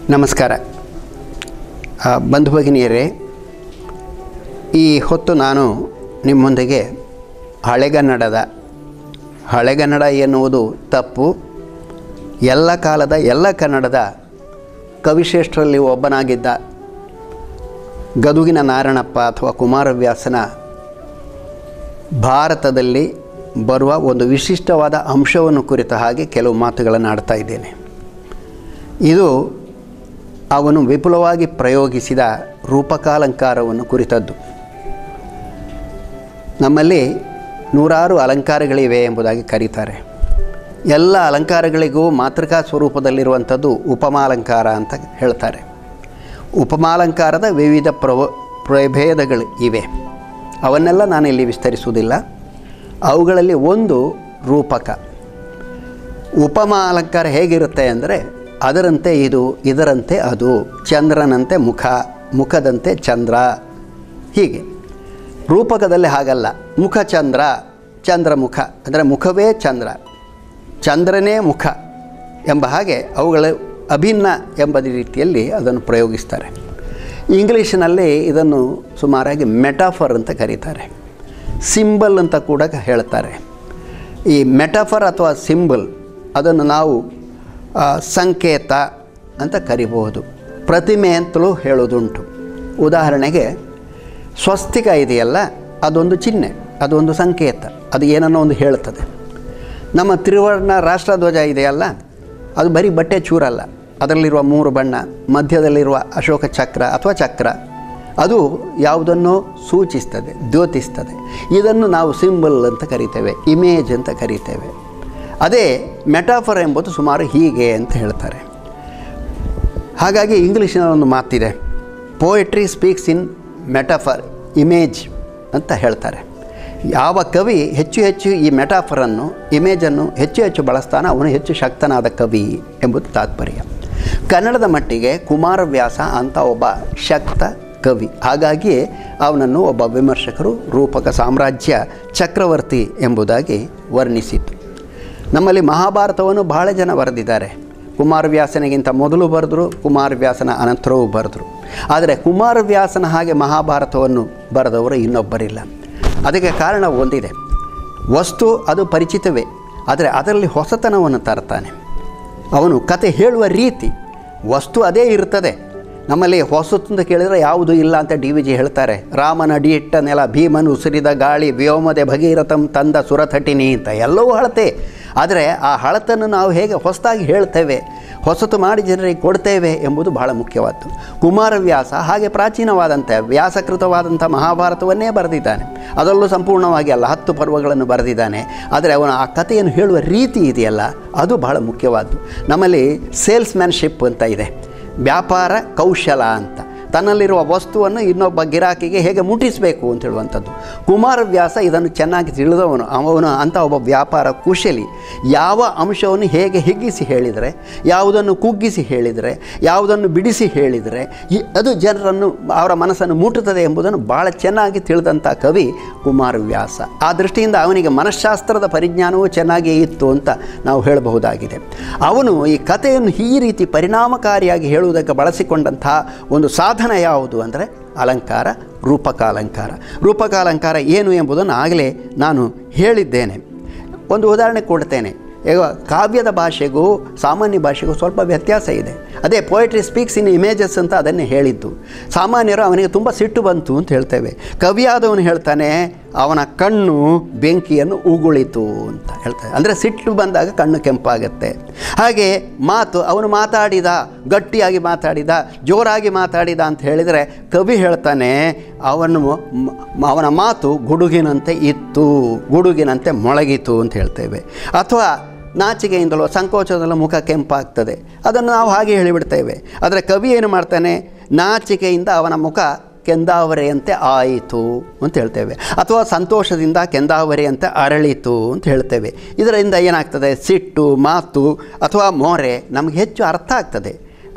ನಮಸ್ಕಾರ ಆ, ಬಂಧು ಭಗಿನಿಯರೇ ಈ ಹೊತ್ತು ನಾನು ನಿಮ್ಮೊಂದಿಗೆ ಹಳೆಗನ್ನಡದ ಹಳೆಗನ್ನಡ ಎನ್ನುವುದು ತಪ್ಪು ಎಲ್ಲ ಕಾಲದ ಎಲ್ಲ ಕನ್ನಡದ ಕವಿಶ್ರೇಷ್ಠರಲ್ಲಿ ಒಬ್ಬನಾಗಿದ್ದ ಗದುಗಿನ ನಾರಣಪ್ಪ ಅಥವಾ ಕುಮಾರವ್ಯಾಸನ ಭಾರತದಲ್ಲಿ ಬರುವ ಒಂದು ವಿಶಿಷ್ಟವಾದ ಅಂಶವನ್ನು ಕುರಿತ ಹಾಗೆ ಕೆಲವು ಮಾತುಗಳನ್ನು ಆಡ್ತಾ ಇದ್ದೇನೆ ಇದು ಅವನು ವಿಪುಲವಾಗಿ ಪ್ರಯೋಗಿಸಿದ ರೂಪಕಾಲಂಕಾರವನ್ನು ಕುರಿತದ್ದು ನಮ್ಮಲ್ಲಿ ನೂರಾರು ಅಲಂಕಾರಗಳಿವೆ ಎಂಬುದಾಗಿ ಕರೀತಾರೆ ಎಲ್ಲ ಅಲಂಕಾರಗಳಿಗೂ ಮಾತೃಕಾ ಸ್ವರೂಪದಲ್ಲಿರುವಂಥದ್ದು ಉಪಮಾಲಂಕಾರ ಅಂತ ಹೇಳ್ತಾರೆ ಉಪಮಾಲಂಕಾರದ ವಿವಿಧ ಪ್ರವ ಪ್ರಭೇದಗಳು ಇವೆ ಅವನ್ನೆಲ್ಲ ನಾನಿಲ್ಲಿ ವಿಸ್ತರಿಸುವುದಿಲ್ಲ ಅವುಗಳಲ್ಲಿ ಒಂದು ರೂಪಕ ಉಪಮಾ ಅಲಂಕಾರ ಹೇಗಿರುತ್ತೆ ಅಂದರೆ ಅದರಂತೆ ಇದು ಇದರಂತೆ ಅದು ಚಂದ್ರನಂತೆ ಮುಖ ಮುಖದಂತೆ ಚಂದ್ರ ಹೀಗೆ ರೂಪಕದಲ್ಲಿ ಹಾಗಲ್ಲ ಮುಖ ಚಂದ್ರ ಚಂದ್ರ ಮುಖ ಅಂದರೆ ಮುಖವೇ ಚಂದ್ರ ಚಂದ್ರನೇ ಮುಖ ಎಂಬ ಹಾಗೆ ಅವುಗಳ ಅಭಿನ್ನ ಎಂಬ ರೀತಿಯಲ್ಲಿ ಅದನ್ನು ಪ್ರಯೋಗಿಸ್ತಾರೆ ಇಂಗ್ಲೀಷಿನಲ್ಲಿ ಇದನ್ನು ಸುಮಾರಾಗಿ ಮೆಟಾಫರ್ ಅಂತ ಕರೀತಾರೆ ಸಿಂಬಲ್ ಅಂತ ಕೂಡ ಹೇಳ್ತಾರೆ ಈ ಮೆಟಾಫರ್ ಅಥವಾ ಸಿಂಬಲ್ ಅದನ್ನು ನಾವು ಆ, ಸಂಕೇತ ಅಂತ ಕರಿಬಹುದು ಪ್ರತಿಮೆ ಅಂತಲೂ ಹೇಳೋದುಂಟು ಉದಾಹರಣೆಗೆ ಸ್ವಸ್ತಿಕ ಇದೆಯಲ್ಲ ಅದೊಂದು ಚಿಹ್ನೆ ಅದೊಂದು ಸಂಕೇತ ಅದು ಏನನ್ನೋ ಒಂದು ಹೇಳ್ತದೆ ನಮ್ಮ ತ್ರಿವರ್ಣ ರಾಷ್ಟ್ರಧ್ವಜ ಇದೆಯಲ್ಲ ಅದು ಬರೀ ಬಟ್ಟೆ ಚೂರಲ್ಲ ಅದರಲ್ಲಿರುವ ಮೂರು ಬಣ್ಣ ಮಧ್ಯದಲ್ಲಿರುವ ಅಶೋಕ ಚಕ್ರ ಅಥವಾ ಚಕ್ರ ಅದು ಯಾವುದನ್ನೋ ಸೂಚಿಸ್ತದೆ ದ್ಯೋತಿಸ್ತದೆ ಇದನ್ನು ನಾವು ಸಿಂಬಲ್ ಅಂತ ಕರಿತೇವೆ ಇಮೇಜ್ ಅಂತ ಕರಿತೇವೆ ಅದೇ ಮೆಟಾಫರ್ ಎಂಬುದು ಸುಮಾರು ಹೀಗೆ ಅಂತ ಹೇಳ್ತಾರೆ ಹಾಗಾಗಿ ಇಂಗ್ಲೀಷಿನ ಒಂದು ಮಾತಿದೆ poetry speaks in metaphor image ಅಂತ ಹೇಳ್ತಾರೆ ಯಾವ ಕವಿ ಹೆಚ್ಚು ಹೆಚ್ಚು ಈ ಮೆಟಾಫರನ್ನು ಇಮೇಜನ್ನು ಹೆಚ್ಚು ಹೆಚ್ಚು ಬಳಸ್ತಾನೆ ಅವನು ಹೆಚ್ಚು ಶಕ್ತನಾದ ಕವಿ ಎಂಬುದು ತಾತ್ಪರ್ಯ ಕನ್ನಡದ ಮಟ್ಟಿಗೆ ಕುಮಾರವ್ಯಾಸ ಅಂತ ಒಬ್ಬ ಶಕ್ತ ಕವಿ ಹಾಗಾಗಿಯೇ ಅವನನ್ನು ಒಬ್ಬ ವಿಮರ್ಶಕರು ರೂಪಕ ಸಾಮ್ರಾಜ್ಯ ಚಕ್ರವರ್ತಿ ಎಂಬುದಾಗಿ ವರ್ಣಿಸಿತು ನಮ್ಮಲ್ಲಿ ಮಹಾಭಾರತವನ್ನು ಬಹಳ ಜನ ಬರೆದಿದ್ದಾರೆ ಕುಮಾರವ್ಯಾಸನಿಗಿಂತ ಮೊದಲು ಬರೆದರು ಕುಮಾರವ್ಯಾಸನ ಅನಂತರವೂ ಬರೆದರು ಆದರೆ ಕುಮಾರವ್ಯಾಸನ ಹಾಗೆ ಮಹಾಭಾರತವನ್ನು ಬರೆದವರು ಇನ್ನೊಬ್ಬರಿಲ್ಲ ಅದಕ್ಕೆ ಕಾರಣ ಒಂದಿದೆ ವಸ್ತು ಅದು ಪರಿಚಿತವೇ ಆದರೆ ಅದರಲ್ಲಿ ಹೊಸತನವನ್ನು ತರ್ತಾನೆ ಅವನು ಕತೆ ಹೇಳುವ ರೀತಿ ವಸ್ತು ಅದೇ ಇರ್ತದೆ ನಮ್ಮಲ್ಲಿ ಹೊಸತು ಅಂತ ಕೇಳಿದರೆ ಯಾವುದು ಇಲ್ಲ ಅಂತ ಡಿ ವಿ ಜಿ ಹೇಳ್ತಾರೆ ರಾಮನ ಅಡಿಯಿಟ್ಟ ನೆಲ ಭೀಮನು ಉಸಿರಿದ ಗಾಳಿ ವ್ಯೋಮದೆ ಭಗೀರಥಂ ತಂದ ಸುರಥಟಿನಿ ಅಂತ ಎಲ್ಲವೂ ಹಳತೆ ಆದರೆ ಆ ಹಳತನ್ನು ನಾವು ಹೇಗೆ ಹೊಸದಾಗಿ ಹೇಳ್ತೇವೆ ಹೊಸತು ಮಾಡಿ ಜನರಿಗೆ ಕೊಡ್ತೇವೆ ಎಂಬುದು ಬಹಳ ಮುಖ್ಯವಾದ್ದು ಕುಮಾರವ್ಯಾಸ ಹಾಗೆ ಪ್ರಾಚೀನವಾದಂಥ ವ್ಯಾಸಕೃತವಾದಂಥ ಮಹಾಭಾರತವನ್ನೇ ಬರೆದಿದ್ದಾನೆ ಅದರಲ್ಲೂ ಸಂಪೂರ್ಣವಾಗಿ ಅಲ್ಲ ಹತ್ತು ಪರ್ವಗಳನ್ನು ಬರೆದಿದ್ದಾನೆ ಆದರೆ ಅವನ ಆ ಕಥೆಯನ್ನು ಹೇಳುವ ರೀತಿ ಇದೆಯಲ್ಲ ಅದು ಬಹಳ ಮುಖ್ಯವಾದ್ದು ನಮ್ಮಲ್ಲಿ ಸೇಲ್ಸ್ಮ್ಯಾನ್ಶಿಪ್ ಅಂತ ಇದೆ ವ್ಯಾಪಾರ ಕೌಶಲ ಅಂತ ತನ್ನಲ್ಲಿರುವ ವಸ್ತುವನ್ನು ಇನ್ನೊಬ್ಬ ಗಿರಾಕಿಗೆ ಹೇಗೆ ಮುಟ್ಟಿಸಬೇಕು ಅಂತ ಹೇಳುವಂಥದ್ದು ಕುಮಾರವ್ಯಾಸ ಇದನ್ನು ಚೆನ್ನಾಗಿ ತಿಳಿದವನು ಅವನು ಅಂಥ ಒಬ್ಬ ವ್ಯಾಪಾರ ಕುಶಲಿ ಯಾವ ಅಂಶವನ್ನು ಹೇಗೆ ಹಿಗ್ಗಿಸಿ ಹೇಳಿದರೆ ಯಾವುದನ್ನು ಕುಗ್ಗಿಸಿ ಹೇಳಿದರೆ ಯಾವುದನ್ನು ಬಿಡಿಸಿ ಹೇಳಿದರೆ ಈ- ಅದು ಜನರನ್ನು ಅವರ ಮನಸ್ಸನ್ನು ಮುಟ್ಟುತ್ತದೆ ಎಂಬುದನ್ನು ಭಾಳ ಚೆನ್ನಾಗಿ ತಿಳಿದಂಥ ಕವಿ ಕುಮಾರವ್ಯಾಸ ಆ ದೃಷ್ಟಿಯಿಂದ ಅವನಿಗೆ ಮನಃಶಾಸ್ತ್ರದ ಪರಿಜ್ಞಾನವೂ ಚೆನ್ನಾಗಿಯೇ ಇತ್ತು ಅಂತ ನಾವು ಹೇಳಬಹುದಾಗಿದೆ ಅವನು ಈ ಕಥೆಯನ್ನು ಈ ರೀತಿ ಪರಿಣಾಮಕಾರಿಯಾಗಿ ಹೇಳುವುದಕ್ಕೆ ಬಳಸಿಕೊಂಡಂತಹ ಒಂದು ಸಾಧನ ಯಾವುದು ಅಂದರೆ ಅಲಂಕಾರ ರೂಪಕಾಲಂಕಾರ ರೂಪಕಾಲಂಕಾರ ಏನು ಎಂಬುದನ್ನು ಆಗಲೇ ನಾನು ಹೇಳಿದ್ದೇನೆ ಒಂದು ಉದಾಹರಣೆ ಕೊಡ್ತೇನೆ ಈಗ ಕಾವ್ಯದ ಭಾಷೆಗೂ ಸಾಮಾನ್ಯ ಭಾಷೆಗೂ ಸ್ವಲ್ಪ ವ್ಯತ್ಯಾಸ ಇದೆ ಅದೇ ಪೊಯಟ್ರಿ ಸ್ಪೀಕ್ಸ್ ಇನ್ ಇಮೇಜಸ್ ಅಂತ ಅದನ್ನೇ ಹೇಳಿದ್ದು ಸಾಮಾನ್ಯರು ಅವನಿಗೆ ತುಂಬ ಸಿಟ್ಟು ಬಂತು ಅಂತ ಹೇಳ್ತೇವೆ ಕವಿಯಾದವನು ಹೇಳ್ತಾನೆ ಅವನ ಕಣ್ಣು ಬೆಂಕಿಯನ್ನು ಉಗುಳಿತು ಅಂತ ಹೇಳ್ತಾರೆ ಅಂದರೆ ಸಿಟ್ಟು ಬಂದಾಗ ಕಣ್ಣು ಕೆಂಪಾಗತ್ತೆ ಹಾಗೆ ಮಾತು ಅವನು ಮಾತಾಡಿದ ಗಟ್ಟಿಯಾಗಿ ಮಾತಾಡಿದ ಜೋರಾಗಿ ಮಾತಾಡಿದ ಅಂತ ಹೇಳಿದರೆ ಕವಿ ಹೇಳ್ತಾನೆ ಅವನು ಮ- ಅವನ ಮಾತು ಗುಡುಗಿನಂತೆ ಇತ್ತು ಗುಡುಗಿನಂತೆ ಮೊಳಗಿತು ಅಂತ ಹೇಳ್ತೇವೆ ಅಥವಾ ನಾಚಿಕೆಯಿಂದಲೋ ಸಂಕೋಚದಿಂದಲೋ ಮುಖ ಕೆಂಪಾಗ್ತದೆ ಅದನ್ನು ನಾವು ಹಾಗೆ ಹೇಳಿಬಿಡ್ತೇವೆ ಆದರೆ ಕವಿ ಏನು ಮಾಡ್ತಾನೆ ನಾಚಿಕೆಯಿಂದ ಅವನ ಮುಖ ಕೆಂದಾವರೆಯಂತೆ ಆಯಿತು ಅಂತ ಹೇಳ್ತೇವೆ ಅಥವಾ ಸಂತೋಷದಿಂದ ಕೆಂದಾವರೆಯಂತೆ ಅರಳಿತು ಅಂತ ಹೇಳ್ತೇವೆ ಇದರಿಂದ ಏನಾಗ್ತದೆ ಸಿಟ್ಟು ಮಾತು ಅಥವಾ ಮೋರೆ ನಮಗೆ ಹೆಚ್ಚು ಅರ್ಥ ಆಗ್ತದೆ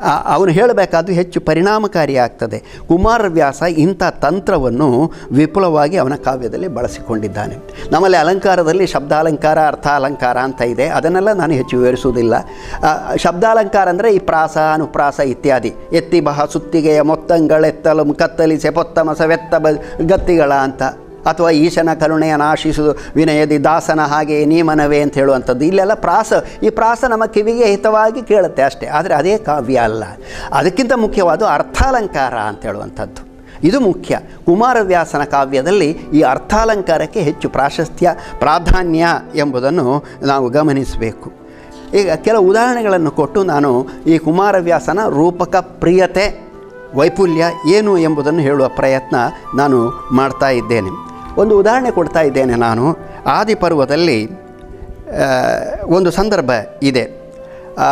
ಆ- ಅವನು ಹೇಳಬೇಕಾದ್ದು ಹೆಚ್ಚು ಪರಿಣಾಮಕಾರಿಯಾಗ್ತದೆ ಕುಮಾರವ್ಯಾಸ ಇಂಥ ತಂತ್ರವನ್ನು ವಿಪುಲವಾಗಿ ಅವನ ಕಾವ್ಯದಲ್ಲಿ ಬಳಸಿಕೊಂಡಿದ್ದಾನೆ ನಮ್ಮಲ್ಲಿ ಅಲಂಕಾರದಲ್ಲಿ ಶಬ್ದಾಲಂಕಾರ ಅರ್ಥಾಲಂಕಾರ ಅಂತ ಇದೆ ಅದನ್ನೆಲ್ಲ ನಾನು ಹೆಚ್ಚು ವಿವರಿಸುವುದಿಲ್ಲ ಆ, ಶಬ್ದಾಲಂಕಾರ ಅಂದರೆ ಈ ಪ್ರಾಸ ಅನುಪ್ರಾಸ ಇತ್ಯಾದಿ ಎತ್ತಿ ಬಹ ಸುತ್ತಿಗೆಯ ಮೊತ್ತಂಗಳೆತ್ತಲು ಕತ್ತಲಿಸೆ ಪೊತ್ತಮಸ ವೆತ್ತ ಬ ಗತ್ತಿಗಳ ಅಂತ ಅಥವಾ ಈಶನ ಕರುಣೆಯ ನಾಶಿಸು ವಿನಯದಿ ದಾಸನ ಹಾಗೆ ನೀಮನವೇ ಅಂತ ಹೇಳುವಂಥದ್ದು ಇಲ್ಲೆಲ್ಲ ಪ್ರಾಸ ಈ ಪ್ರಾಸ ನಮ್ಮ ಕಿವಿಗೆ ಹಿತವಾಗಿ ಕೇಳುತ್ತೆ ಅಷ್ಟೇ ಆದರೆ ಅದೇ ಕಾವ್ಯ ಅಲ್ಲ ಅದಕ್ಕಿಂತ ಮುಖ್ಯವಾದ ಅರ್ಥಾಲಂಕಾರ ಅಂತ ಹೇಳುವಂಥದ್ದು ಇದು ಮುಖ್ಯ ಕುಮಾರವ್ಯಾಸನ ಕಾವ್ಯದಲ್ಲಿ ಈ ಅರ್ಥಾಲಂಕಾರಕ್ಕೆ ಹೆಚ್ಚು ಪ್ರಾಶಸ್ತ್ಯ ಪ್ರಾಧಾನ್ಯ ಎಂಬುದನ್ನು ನಾವು ಗಮನಿಸಬೇಕು ಈಗ ಕೆಲವು ಉದಾಹರಣೆಗಳನ್ನು ಕೊಟ್ಟು ನಾನು ಈ ಕುಮಾರವ್ಯಾಸನ ರೂಪಕ ಪ್ರಿಯತೆ ವೈಫಲ್ಯ ಏನು ಎಂಬುದನ್ನು ಹೇಳುವ ಪ್ರಯತ್ನ ನಾನು ಮಾಡ್ತಾ ಇದ್ದೇನೆ ಒಂದು ಉದಾಹರಣೆ ಕೊಡ್ತಾ ಇದ್ದೇನೆ ನಾನು ಆದಿಪರ್ವದಲ್ಲಿ ಆ, ಒಂದು ಸಂದರ್ಭ ಇದೆ ಆ,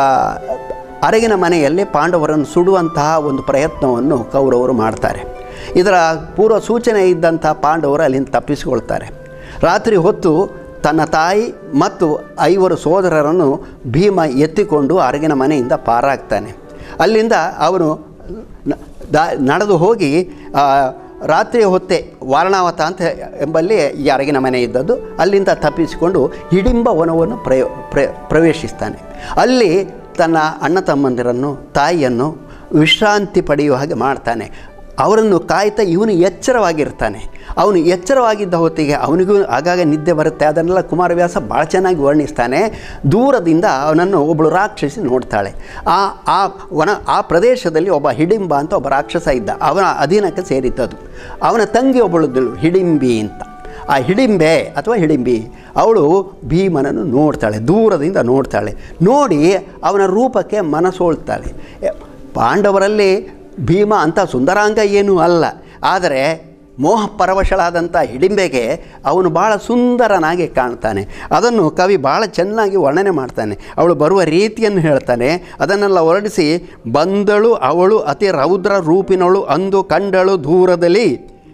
ಅರಗಿನ ಮನೆಯಲ್ಲಿ ಪಾಂಡವರನ್ನು ಸುಡುವಂತಹ ಒಂದು ಪ್ರಯತ್ನವನ್ನು ಕೌರವರು ಮಾಡ್ತಾರೆ ಇದರ ಪೂರ್ವ ಸೂಚನೆ ಇದ್ದಂಥ ಪಾಂಡವರು ಅಲ್ಲಿಂದ ತಪ್ಪಿಸಿಕೊಳ್ತಾರೆ ರಾತ್ರಿ ಹೊತ್ತು ತನ್ನ ತಾಯಿ ಮತ್ತು ಐವರು ಸೋದರರನ್ನು ಭೀಮ ಎತ್ತಿಕೊಂಡು ಅರಗಿನ ಮನೆಯಿಂದ ಪಾರಾಗ್ತಾನೆ ಅಲ್ಲಿಂದ ಅವನು ನ- ದಾ ನಡೆದು ಹೋಗಿ ಆ, ರಾತ್ರಿಯ ಹೊತ್ತೆ ವಾರಣಾವತ ಅಂತ ಎಂಬಲ್ಲಿ ಈ ಅರಗಿನ ಮನೆ ಇದ್ದದ್ದು ಅಲ್ಲಿಂದ ತಪ್ಪಿಸಿಕೊಂಡು ಹಿಡಿಂಬ ವನವನ್ನು ಪ್ರಯೋ ಪ್ರ ಪ್ರವೇಶಿಸ್ತಾನೆ ಅಲ್ಲಿ ತನ್ನ ಅಣ್ಣ ತಮ್ಮಂದಿರನ್ನು ತಾಯಿಯನ್ನು ವಿಶ್ರಾಂತಿ ಪಡೆಯುವ ಹಾಗೆ ಮಾಡ್ತಾನೆ ಅವರನ್ನು ಕಾಯ್ತಾ ಇವನು ಎಚ್ಚರವಾಗಿರ್ತಾನೆ ಅವನು ಎಚ್ಚರವಾಗಿದ್ದ ಹೊತ್ತಿಗೆ ಅವನಿಗೂ ಆಗಾಗ ನಿದ್ದೆ ಬರುತ್ತೆ ಅದನ್ನೆಲ್ಲ ಕುಮಾರವ್ಯಾಸ ಭಾಳ ಚೆನ್ನಾಗಿ ವರ್ಣಿಸ್ತಾನೆ ದೂರದಿಂದ ಅವನನ್ನು ಒಬ್ಬಳು ರಾಕ್ಷಸಿ ನೋಡ್ತಾಳೆ ಆ ಆ ವನ ಆ ಪ್ರದೇಶದಲ್ಲಿ ಒಬ್ಬ ಹಿಡಿಂಬ ಅಂತ ಒಬ್ಬ ರಾಕ್ಷಸ ಇದ್ದ ಅವನ ಅಧೀನಕ್ಕೆ ಸೇರಿದ್ದದು ಅವನ ತಂಗಿ ಒಬ್ಬಳಿದ್ದಳು ಹಿಡಿಂಬಿ ಅಂತ ಆ ಹಿಡಿಂಬೆ ಅಥವಾ ಹಿಡಿಂಬಿ ಅವಳು ಭೀಮನನ್ನು ನೋಡ್ತಾಳೆ ದೂರದಿಂದ ನೋಡ್ತಾಳೆ ನೋಡಿ ಅವನ ರೂಪಕ್ಕೆ ಮನಸೋಳ್ತಾಳೆ ಎ- ಪಾಂಡವರಲ್ಲಿ ಭೀಮ ಅಂತ ಸುಂದರಾಂಗ ಏನೂ ಅಲ್ಲ ಆದರೆ ಮೋಹ ಪರವಶಳಾದಂಥ ಹಿಡಿಂಬೆಗೆ ಅವನು ಭಾಳ ಸುಂದರನಾಗಿ ಕಾಣ್ತಾನೆ ಅದನ್ನು ಕವಿ ಭಾಳ ಚೆನ್ನಾಗಿ ವರ್ಣನೆ ಮಾಡ್ತಾನೆ ಅವಳು ಬರುವ ರೀತಿಯನ್ನು ಹೇಳ್ತಾನೆ ಅದನ್ನೆಲ್ಲ ಹೊರಡಿಸಿ ಬಂದಳು ಅವಳು ಅತಿ ರೌದ್ರ ರೂಪಿನವಳು ಅಂದು ಕಂಡಳು ದೂರದಲ್ಲಿ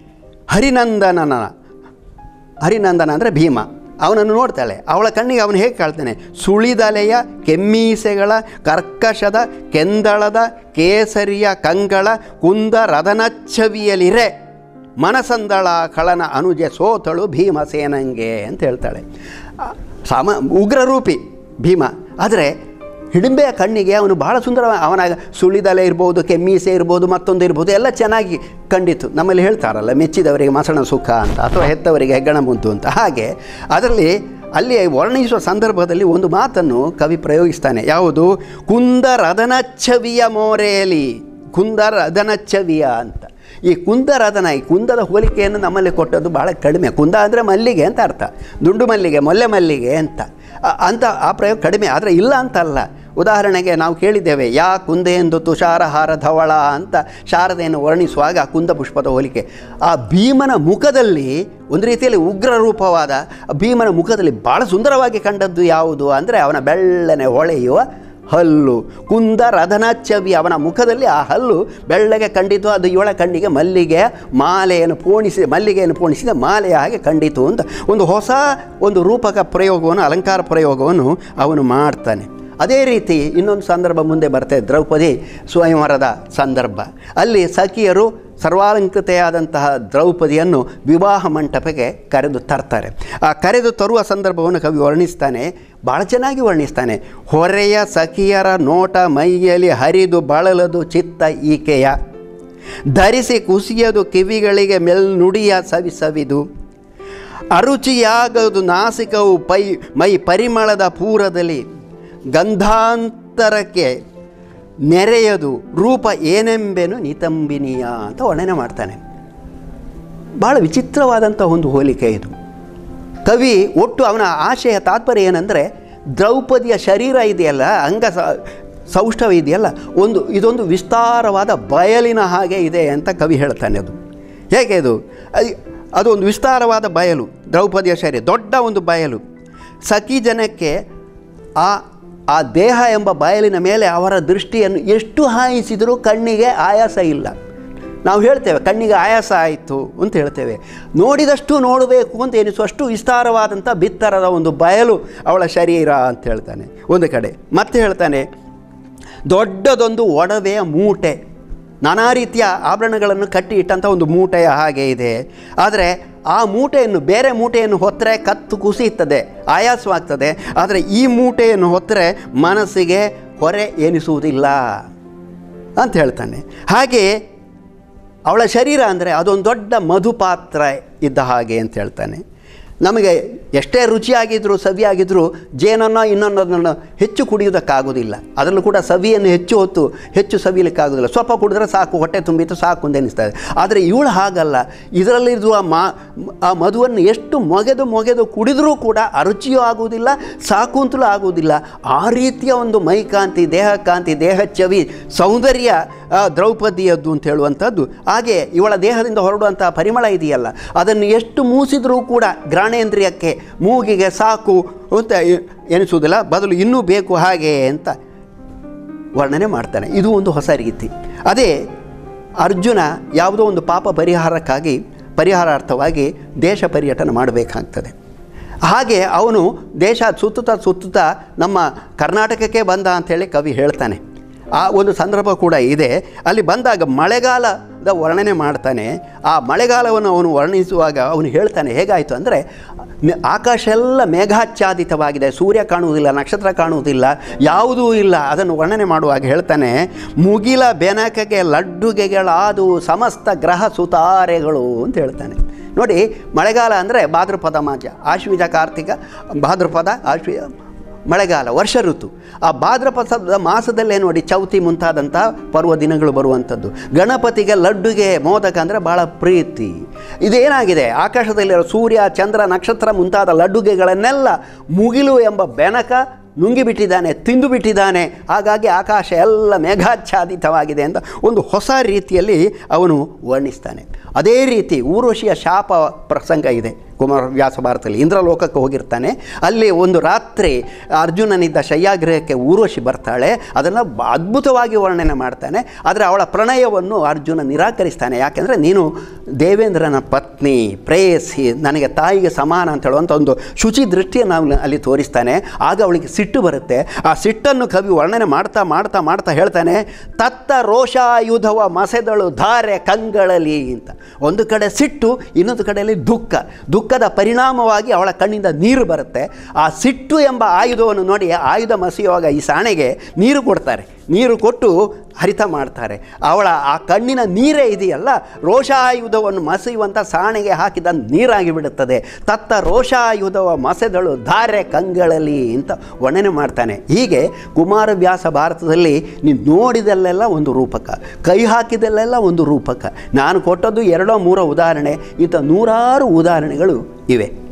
ಹರಿನಂದನನ ಹರಿನಂದನ ಅಂದರೆ ಭೀಮ ಅವನನ್ನು ನೋಡ್ತಾಳೆ ಅವಳ ಕಣ್ಣಿಗೆ ಅವನು ಹೇಗೆ ಕಾಳ್ತಾನೆ ಸುಳಿದಲೆಯ ಕೆಮ್ಮೀಸೆಗಳ ಕರ್ಕಶದ ಕೆಂದಳದ ಕೇಸರಿಯ ಕಂಗಳ ಕುಂದ ರದನಚ್ಛವಿಯಲಿರೆ ಮನಸಂದಳ ಕಳನ ಅನುಜೆ ಸೋತಳು ಭೀಮಸೇನಂಗೆ ಅಂತ ಹೇಳ್ತಾಳೆ ಆ, ಸಾಮ ಉಗ್ರರೂಪಿ ಭೀಮ ಆದರೆ ಹಿಡಿಂಬೆಯ ಕಣ್ಣಿಗೆ ಅವನು ಬಹಳ ಸುಂದರ ಅವನ ಸುಳಿದಲೆ ಇರ್ಬೋದು ಕೆಮ್ಮೀಸೆ ಇರ್ಬೋದು ಮತ್ತೊಂದು ಇರ್ಬೋದು ಎಲ್ಲ ಚೆನ್ನಾಗಿ ಕಂಡಿತು ನಮ್ಮಲ್ಲಿ ಹೇಳ್ತಾರಲ್ಲ ಮೆಚ್ಚಿದವರಿಗೆ ಮಸಣ ಸುಖ ಅಂತ ಅಥವಾ ಹೆತ್ತವರಿಗೆ ಹೆಗ್ಗಣ ಮುದ್ದು ಅಂತ ಹಾಗೆ ಅದರಲ್ಲಿ ಅಲ್ಲಿ ವರ್ಣಿಸುವ ಸಂದರ್ಭದಲ್ಲಿ ಒಂದು ಮಾತನ್ನು ಕವಿ ಪ್ರಯೋಗಿಸ್ತಾನೆ ಯಾವುದು ಕುಂದರದನಚ್ಛವಿಯ ಮೋರೆಯಲಿ ಕುಂದರದನಚ್ಛವಿಯ ಅಂತ ಈ ಕುಂದರದನ ಈ ಕುಂದದ ಹೋಲಿಕೆಯನ್ನು ನಮ್ಮಲ್ಲಿ ಕೊಟ್ಟದ್ದು ಭಾಳ ಕಡಿಮೆ ಕುಂದ ಅಂದರೆ ಮಲ್ಲಿಗೆ ಅಂತ ಅರ್ಥ ದುಂಡು ಮಲ್ಲಿಗೆ ಮೊಲ್ಲೆ ಮಲ್ಲಿಗೆ ಅಂತ ಅ- ಅಂತ ಆ ಪ್ರಯೋಗ ಕಡಿಮೆ ಆದರೆ ಇಲ್ಲ ಅಂತಲ್ಲ ಉದಾಹರಣೆಗೆ ನಾವು ಕೇಳಿದ್ದೇವೆ ಯಾ ಕುಂದೆಂದು ತುಷಾರಹಾರ ಧವಳ ಅಂತ ಶಾರದೆಯನ್ನು ವರ್ಣಿಸುವಾಗ ಆ ಕುಂದ ಪುಷ್ಪದ ಹೋಲಿಕೆ ಆ ಭೀಮನ ಮುಖದಲ್ಲಿ ಒಂದು ರೀತಿಯಲ್ಲಿ ಉಗ್ರ ರೂಪವಾದ ಆ ಭೀಮನ ಮುಖದಲ್ಲಿ ಭಾಳ ಸುಂದರವಾಗಿ ಕಂಡದ್ದು ಯಾವುದು ಅಂದರೆ ಅವನ ಬೆಳ್ಳನೆ ಹೊಳೆಯುವ ಹಲ್ಲು ಕುಂದ ರಧನಚ್ಚವಿ ಅವನ ಮುಖದಲ್ಲಿ ಆ ಹಲ್ಲು ಬೆಳ್ಳಗೆ ಕಂಡಿತು ಅದು ಇವಳ ಕಣ್ಣಿಗೆ ಮಲ್ಲಿಗೆ ಮಾಲೆಯನ್ನು ಪೋಣಿಸಿ ಮಲ್ಲಿಗೆಯನ್ನು ಪೋಣಿಸಿದ ಮಾಲೆಯ ಹಾಗೆ ಕಂಡಿತು ಅಂತ ಒಂದು ಹೊಸ ಒಂದು ರೂಪಕ ಪ್ರಯೋಗವನ್ನು ಅಲಂಕಾರ ಪ್ರಯೋಗವನ್ನು ಅವನು ಮಾಡ್ತಾನೆ ಅದೇ ರೀತಿ ಇನ್ನೊಂದು ಸಂದರ್ಭ ಮುಂದೆ ಬರ್ತದೆ ದ್ರೌಪದಿ ಸ್ವಯಂವರದ ಸಂದರ್ಭ ಅಲ್ಲಿ ಸಖಿಯರು ಸರ್ವಾಲಂಕೃತೆಯಾದಂತಹ ದ್ರೌಪದಿಯನ್ನು ವಿವಾಹ ಮಂಟಪಕ್ಕೆ ಕರೆದು ತರ್ತಾರೆ ಆ ಕರೆದು ತರುವ ಸಂದರ್ಭವನ್ನು ಕವಿ ವರ್ಣಿಸ್ತಾನೆ ಭಾಳ ಚೆನ್ನಾಗಿ ವರ್ಣಿಸ್ತಾನೆ ಹೊರೆಯ ಸಖಿಯರ ನೋಟ ಮೈಯಲ್ಲಿ ಹರಿದು ಬಳಲದು ಚಿತ್ತ ಈಕೆಯ ಧರಿಸಿ ಕುಸಿಯದು ಕಿವಿಗಳಿಗೆ ಮೆಲ್ನುಡಿಯ ಸವಿ ಸವಿದು ಅರುಚಿಯಾಗದು ನಾಸಿಕವು ಪೈ ಮೈ ಪರಿಮಳದ ಪೂರದಲ್ಲಿ ಗಂಧಾಂತರಕ್ಕೆ ನೆರೆಯದು ರೂಪ ಏನೆಂಬೆನು ನಿತಂಬಿನಿಯ ಅಂತ ವರ್ಣನೆ ಮಾಡ್ತಾನೆ ಭಾಳ ವಿಚಿತ್ರವಾದಂಥ ಒಂದು ಹೋಲಿಕೆ ಇದು ಕವಿ ಒಟ್ಟು ಅವನ ಆಶಯ ತಾತ್ಪರ್ಯ ಏನಂದರೆ ದ್ರೌಪದಿಯ ಶರೀರ ಇದೆಯಲ್ಲ ಅಂಗ ಸ- ಸೌಷ್ಠವ ಇದೆಯಲ್ಲ ಒಂದು ಇದೊಂದು ವಿಸ್ತಾರವಾದ ಬಯಲಿನ ಹಾಗೆ ಇದೆ ಅಂತ ಕವಿ ಹೇಳ್ತಾನೆ ಅದು ಹೇಗೆ ಅದು ಅದ್- ಅದು ಒಂದು ವಿಸ್ತಾರವಾದ ಬಯಲು ದ್ರೌಪದಿಯ ಶರೀರ ದೊಡ್ಡ ಒಂದು ಬಯಲು ಸಖಿ ಜನಕ್ಕೆ ಆ ಆ ದೇಹ ಎಂಬ ಬಯಲಿನ ಮೇಲೆ ಅವರ ದೃಷ್ಟಿಯನ್ನು ಎಷ್ಟು ಹಾಯಿಸಿದರೂ ಕಣ್ಣಿಗೆ ಆಯಾಸ ಇಲ್ಲ ನಾವು ಹೇಳ್ತೇವೆ ಕಣ್ಣಿಗೆ ಆಯಾಸ ಆಯಿತು ಅಂತ ಹೇಳ್ತೇವೆ ನೋಡಿದಷ್ಟು ನೋಡಬೇಕು ಅಂತ ಎನಿಸುವಷ್ಟು ವಿಸ್ತಾರವಾದಂಥ ಬಿತ್ತರದ ಒಂದು ಬಯಲು ಅವಳ ಶರೀರ ಅಂತ ಹೇಳ್ತಾನೆ ಒಂದು ಕಡೆ ಮತ್ತೆ ಹೇಳ್ತಾನೆ ದೊಡ್ಡದೊಂದು ಒಡವೆಯ ಮೂಟೆ ನಾನಾ ರೀತಿಯ ಆಭರಣಗಳನ್ನು ಕಟ್ಟಿ ಇಟ್ಟಂಥ ಒಂದು ಮೂಟೆಯ ಹಾಗೆ ಇದೆ ಆದರೆ ಆ ಮೂಟೆಯನ್ನು ಬೇರೆ ಮೂಟೆಯನ್ನು ಹೊತ್ತರೆ ಕತ್ತು ಕುಸಿಯುತ್ತದೆ ಆಯಾಸವಾಗ್ತದೆ ಆದರೆ ಈ ಮೂಟೆಯನ್ನು ಹೊತ್ತರೆ ಮನಸ್ಸಿಗೆ ಹೊರೆ ಎನಿಸುವುದಿಲ್ಲ ಅಂತ ಹೇಳ್ತಾನೆ ಹಾಗೆ ಅವಳ ಶರೀರ ಅಂದರೆ ಅದೊಂದು ದೊಡ್ಡ ಮಧುಪಾತ್ರ ಇದ್ದ ಹಾಗೆ ಅಂತ ಹೇಳ್ತಾನೆ ನಮಗೆ ಎಷ್ಟೇ ರುಚಿಯಾಗಿದ್ದರೂ ಸವಿಯಾಗಿದ್ದರೂ ಜೇನನ್ನು ಇನ್ನೊಂದನ್ನು ಹೆಚ್ಚು ಕುಡಿಯೋದಕ್ಕಾಗೋದಿಲ್ಲ ಅದರಲ್ಲೂ ಕೂಡ ಸವಿಯನ್ನು ಹೆಚ್ಚು ಹೊತ್ತು ಹೆಚ್ಚು ಸವಿಲಿಕ್ಕಾಗೋದಿಲ್ಲ ಸ್ವಲ್ಪ ಕುಡಿದ್ರೆ ಸಾಕು ಹೊಟ್ಟೆ ತುಂಬಿತು ಸಾಕು ಅಂತ ಎನಿಸ್ತದೆ ಆದರೆ ಇವಳು ಹಾಗಲ್ಲ ಇದರಲ್ಲಿರುವ ಮಾ ಆ ಮಧುವನ್ನು ಎಷ್ಟು ಮೊಗೆದು ಮೊಗೆದು ಕುಡಿದರೂ ಕೂಡ ಅರುಚಿಯೂ ಆಗುವುದಿಲ್ಲ ಸಾಕು ಅಂತಲೂ ಆಗುವುದಿಲ್ಲ ಆ ರೀತಿಯ ಒಂದು ಮೈಕಾಂತಿ ದೇಹಕಾಂತಿ ದೇಹ ಚವಿ ಸೌಂದರ್ಯ ಆ, ದ್ರೌಪದಿಯದ್ದು ಅಂತ ಹೇಳುವಂಥದ್ದು ಹಾಗೆ ಇವಳ ದೇಹದಿಂದ ಹೊರಡುವಂಥ ಪರಿಮಳ ಇದೆಯಲ್ಲ ಅದನ್ನು ಎಷ್ಟು ಮೂಸಿದರೂ ಕೂಡ ಗ್ರಾಣೇಂದ್ರಿಯಕ್ಕೆ ಮೂಗಿಗೆ ಸಾಕು ಅಂತ ಎ- ಎನಿಸುವುದಿಲ್ಲ ಬದಲು ಇನ್ನೂ ಬೇಕು ಹಾಗೆ ಅಂತ ವರ್ಣನೆ ಮಾಡ್ತಾನೆ ಇದು ಒಂದು ಹೊಸ ರೀತಿ ಅದೇ ಅರ್ಜುನ ಯಾವುದೋ ಒಂದು ಪಾಪ ಪರಿಹಾರಕ್ಕಾಗಿ ಪರಿಹಾರಾರ್ಥವಾಗಿ ದೇಶ ಪರ್ಯಟನ ಮಾಡಬೇಕಾಗ್ತದೆ ಹಾಗೆ ಅವನು ದೇಶ ಸುತ್ತುತ್ತಾ ಸುತ್ತುತ್ತಾ ನಮ್ಮ ಕರ್ನಾಟಕಕ್ಕೆ ಬಂದ ಅಂಥೇಳಿ ಕವಿ ಹೇಳ್ತಾನೆ ಆ ಒಂದು ಸಂದರ್ಭ ಕೂಡ ಇದೆ ಅಲ್ಲಿ ಬಂದಾಗ ಮಳೆಗಾಲದ ವರ್ಣನೆ ಮಾಡ್ತಾನೆ ಆ ಮಳೆಗಾಲವನ್ನು ಅವನು ವರ್ಣಿಸುವಾಗ ಅವನು ಹೇಳ್ತಾನೆ ಹೇಗಾಯಿತು ಅಂದರೆ ಮೆ- ಆಕಾಶ ಎಲ್ಲ ಮೇಘಾಚ್ಛಾದಿತವಾಗಿದೆ ಸೂರ್ಯ ಕಾಣುವುದಿಲ್ಲ ನಕ್ಷತ್ರ ಕಾಣುವುದಿಲ್ಲ ಯಾವುದೂ ಇಲ್ಲ ಅದನ್ನು ವರ್ಣನೆ ಮಾಡುವಾಗ ಹೇಳ್ತಾನೆ ಮುಗಿಲ ಬೆನಕಗೆ ಲಡ್ಡುಗೆಗಳಾದು ಸಮಸ್ತ ಗ್ರಹ ಸುತಾರೆಗಳು ಅಂತ ಹೇಳ್ತಾನೆ ನೋಡಿ ಮಳೆಗಾಲ ಅಂದರೆ ಭಾದ್ರಪದ ಮಾಸ ಆಶ್ವೀಜ ಕಾರ್ತಿಕ ಭಾದ್ರಪದ ಆಶ್ವಿ ಮಳೆಗಾಲ ವರ್ಷ ಋತು ಆ ಭಾದ್ರಪದ ಮಾಸದಲ್ಲೇ ನೋಡಿ ಚೌತಿ ಮುಂತಾದಂಥ ಪರ್ವ ದಿನಗಳು ಬರುವಂಥದ್ದು ಗಣಪತಿಗೆ ಲಡ್ಡುಗೆ ಮೋದಕ ಅಂದರೆ ಭಾಳ ಪ್ರೀತಿ ಇದೇನಾಗಿದೆ ಆಕಾಶದಲ್ಲಿರೋ ಸೂರ್ಯ ಚಂದ್ರ ನಕ್ಷತ್ರ ಮುಂತಾದ ಲಡ್ಡುಗೆಗಳನ್ನೆಲ್ಲ ಮುಗಿಲು ಎಂಬ ಬೆನಕ ನುಂಗಿಬಿಟ್ಟಿದ್ದಾನೆ ತಿಂದು ಬಿಟ್ಟಿದ್ದಾನೆ ಹಾಗಾಗಿ ಆಕಾಶ ಎಲ್ಲ ಮೇಘಾಚ್ಛಾದಿತವಾಗಿದೆ ಅಂತ ಒಂದು ಹೊಸ ರೀತಿಯಲ್ಲಿ ಅವನು ವರ್ಣಿಸ್ತಾನೆ ಅದೇ ರೀತಿ ಊರ್ವಶಿಯ ಶಾಪ ಪ್ರಸಂಗ ಇದೆ ಕುಮಾರವ್ಯಾಸ ಭಾರತದಲ್ಲಿ ಇಂದ್ರಲೋಕಕ್ಕೆ ಹೋಗಿರ್ತಾನೆ ಅಲ್ಲಿ ಒಂದು ರಾತ್ರಿ ಅರ್ಜುನನಿದ್ದ ಶಯ್ಯಾಗ್ರಹಕ್ಕೆ ಊರ್ವಶಿ ಬರ್ತಾಳೆ ಅದನ್ನು ಬ- ಅದ್ಭುತವಾಗಿ ವರ್ಣನೆ ಮಾಡ್ತಾನೆ ಆದರೆ ಅವಳ ಪ್ರಣಯವನ್ನು ಅರ್ಜುನ ನಿರಾಕರಿಸ್ತಾನೆ ಯಾಕೆಂದರೆ ನೀನು ದೇವೇಂದ್ರನ ಪತ್ನಿ ಪ್ರೇಯಸಿ ನನಗೆ ತಾಯಿಗೆ ಸಮಾನ ಅಂತ ಹೇಳುವಂಥ ಒಂದು ಶುಚಿ ದೃಷ್ಟಿಯನ್ನು ಅವನು ಅಲ್ಲಿ ತೋರಿಸ್ತಾನೆ ಆಗ ಅವಳಿಗೆ ಸಿಟ್ಟು ಬರುತ್ತೆ ಆ ಸಿಟ್ಟನ್ನು ಕವಿ ವರ್ಣನೆ ಮಾಡ್ತಾ ಮಾಡ್ತಾ ಮಾಡ್ತಾ ಹೇಳ್ತಾನೆ ತತ್ತ ರೋಷಾಯುಧವ ಮಸೆದಳು ಧಾರೆ ಕಂಗಳಲಿ ಅಂತ ಒಂದು ಕಡೆ ಸಿಟ್ಟು ಇನ್ನೊಂದು ಕಡೆಯಲ್ಲಿ ದುಃಖ ದುಃಖದ ಪರಿಣಾಮವಾಗಿ ಅವಳ ಕಣ್ಣಿಂದ ನೀರು ಬರುತ್ತೆ ಆ ಸಿಟ್ಟು ಎಂಬ ಆಯುಧವನ್ನು ನೋಡಿ ಆಯುಧ ಮಸೆಯುವಾಗ ಈ ಸಾಣೆಗೆ ನೀರು ಕೊಡ್ತಾರೆ ನೀರು ಕೊಟ್ಟು ಹರಿತ ಮಾಡ್ತಾರೆ ಅವಳ ಆ ಕಣ್ಣಿನ ನೀರೇ ಇದೆಯಲ್ಲ ರೋಷಾಯುಧವನ್ನು ಮಸೆಯುವಂಥ ಸಾಣೆಗೆ ಹಾಕಿದ ನೀರಾಗಿ ಬಿಡುತ್ತದೆ ತತ್ತ ರೋಷಾಯುಧವ ಮಸೆದಳು ಧಾರೆ ಕಂಗಳಲ್ಲಿ ಅಂತ ವರ್ಣನೆ ಮಾಡ್ತಾನೆ ಹೀಗೆ ಕುಮಾರವ್ಯಾಸ ಭಾರತದಲ್ಲಿ ನೀನು ನೋಡಿದಲ್ಲೆಲ್ಲ ಒಂದು ರೂಪಕ ಕೈ ಹಾಕಿದಲ್ಲೆಲ್ಲ ಒಂದು ರೂಪಕ ನಾನು ಕೊಟ್ಟದ್ದು ಎರಡೋ ಮೂರೋ ಉದಾಹರಣೆ ಇಂಥ ನೂರಾರು ಉದಾಹರಣೆಗಳು ಇವೆ